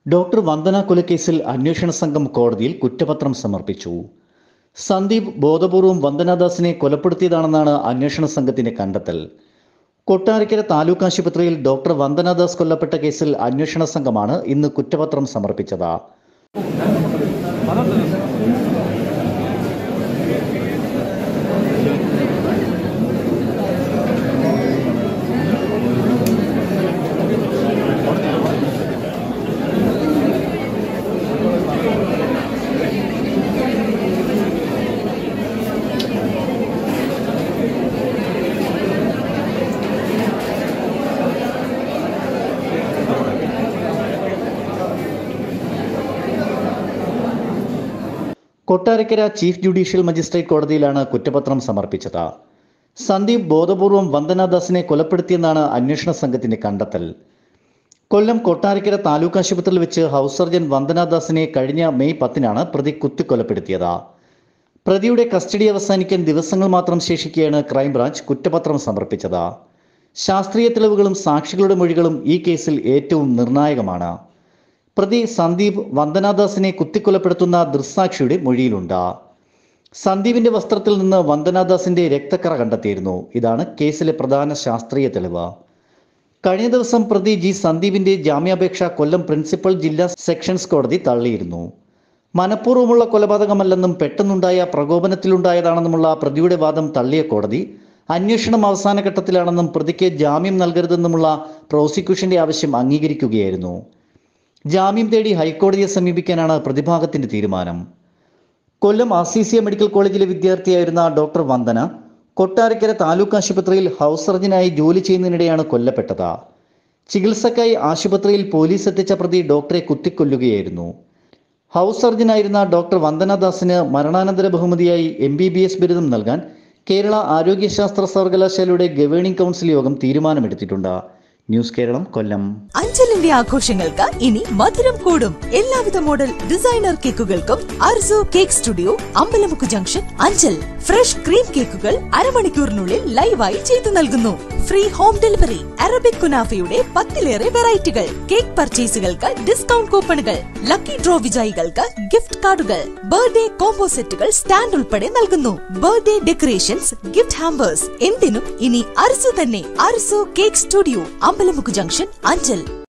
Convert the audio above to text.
doctor Vandana കൊലക്കേസിൽ അന്വേഷണ സംഘം കോടതിയിൽ കുറ്റപത്രം സമർപ്പിച്ചു സന്ദീപ് ബോധപൂർവം വന്ദനാദാസിനെ കൊലപ്പെടുത്തിയതാണെന്നാണ് അന്വേഷണ സംഘത്തിന്റെ കണ്ടെത്തൽ കൊട്ടാരക്കര താലൂക്ക് ആശുപത്രിയിൽ ഡോക്ടർ വന്ദനാദാസ് കൊല്ലപ്പെട്ട കേസിൽ അന്വേഷണ സംഘമാണ് ഇന്ന് കുറ്റപത്രം സമർപ്പിച്ചത് കൊട്ടാരക്കര ചീഫ് ജുഡീഷ്യൽ മജിസ്ട്രേറ്റ് കോടതിയിലാണ് കുറ്റപത്രം സമർപ്പിച്ചത് സന്ദീപ് ബോധപൂർവം വന്ദനാദാസിനെ കൊലപ്പെടുത്തിയെന്നാണ് അന്വേഷണ സംഘത്തിന്റെ കണ്ടെത്തൽ കൊല്ലം കൊട്ടാരക്കര താലൂക്ക് ആശുപത്രിയിൽ വെച്ച് ഹൗസ് സർജൻ വന്ദനാദാസിനെ കഴിഞ്ഞ മെയ് പത്തിനാണ് പ്രതി കുത്തിക്കൊലപ്പെടുത്തിയത് പ്രതിയുടെ കസ്റ്റഡി അവസാനിക്കാൻ ദിവസങ്ങൾ മാത്രം ശേഷിക്കെയാണ് ക്രൈംബ്രാഞ്ച് കുറ്റപത്രം സമർപ്പിച്ചത് ശാസ്ത്രീയ തെളിവുകളും സാക്ഷികളുടെ മൊഴികളും ഈ കേസിൽ ഏറ്റവും നിർണായകമാണ് പ്രതി സന്ദീപ് വന്ദനാദാസിനെ കുത്തിക്കൊലപ്പെടുത്തുന്ന ദൃസാക്ഷിയുടെ മൊഴിയിലുണ്ട് സന്ദീപിന്റെ വസ്ത്രത്തിൽ നിന്ന് വന്ദനാദാസിന്റെ രക്തക്കറ കണ്ടെത്തിയിരുന്നു ഇതാണ് കേസിലെ പ്രധാന ശാസ്ത്രീയ തെളിവ് കഴിഞ്ഞ ദിവസം പ്രതി ജി സന്ദീപിന്റെ ജാമ്യാപേക്ഷ കൊല്ലം പ്രിൻസിപ്പൽ ജില്ലാ സെക്ഷൻസ് കോടതി തള്ളിയിരുന്നു മനഃപൂർവ്വമുള്ള കൊലപാതകമല്ലെന്നും പെട്ടെന്നുണ്ടായ പ്രകോപനത്തിലുണ്ടായതാണെന്നുമുള്ള പ്രതിയുടെ വാദം തള്ളിയ കോടതി അന്വേഷണം അവസാന ഘട്ടത്തിലാണെന്നും പ്രതിക്ക് ജാമ്യം നൽകരുതെന്നുമുള്ള പ്രോസിക്യൂഷന്റെ ആവശ്യം അംഗീകരിക്കുകയായിരുന്നു ജാമ്യം തേടി ഹൈക്കോടതിയെ സമീപിക്കാനാണ് പ്രതിഭാഗത്തിന്റെ തീരുമാനം Kollam R C C medical കോളേജിലെ വിദ്യാർത്ഥിയായിരുന്ന ഡോക്ടർ വന്ദന കൊട്ടാരക്കര താലൂക്ക് ആശുപത്രിയിൽ ഹൗസ് സർജനായി ജോലി ചെയ്യുന്നതിനിടെയാണ് കൊല്ലപ്പെട്ടത് ചികിത്സക്കായി ആശുപത്രിയിൽ പോലീസ് എത്തിച്ച പ്രതി ഡോക്ടറെ കുത്തിക്കൊല്ലുകയായിരുന്നു ഹൗസ് സർജനായിരുന്ന ഡോക്ടർ വന്ദനദാസിന് മരണാനന്തര ബഹുമതിയായി എം ബി ബി എസ് ബിരുദം നൽകാൻ കേരള ആരോഗ്യശാസ്ത്ര സർവകലാശാലയുടെ ഗവേണിംഗ് കൗൺസിൽ യോഗം തീരുമാനമെടുത്തിട്ടുണ്ട് ന്യൂസ് കേരളം കൊല്ലം അഞ്ചലിന്റെ ആഘോഷങ്ങൾക്ക് ഇനി മധുരം കൂടും എല്ലാവിധ മോഡൽ ഡിസൈനർ കേക്കുകൾക്കും Arzo cake studio Ambalamukku junction Anchal fresh cream കേക്കുകൾ അരമണിക്കൂറിനുള്ളിൽ ലൈവായി ചെയ്തു നൽകുന്നു ഫ്രീ ഹോം ഡെലിവറി അറബിക് കുനാഫയുടെ പത്തിലേറെ വെറൈറ്റികൾ കേക്ക് പർച്ചേസുകൾക്ക് ഡിസ്കൗണ്ട് കൂപ്പണുകൾ ലക്കി ഡ്രോ വിജയികൾക്ക് ഗിഫ്റ്റ് കാർഡുകൾ ബർത്ത്ഡേ കോംബോ സെറ്റുകൾ സ്റ്റാൻഡ് ഉൾപ്പെടെ നൽകുന്നു ബർത്ത്ഡേ ഡെക്കറേഷൻസ് ഗിഫ്റ്റ് ഹാമ്പേഴ്സ് എന്തിനും ഇനി അർസു തന്നെ Arzu cake studio Ambalamukku junction Anchal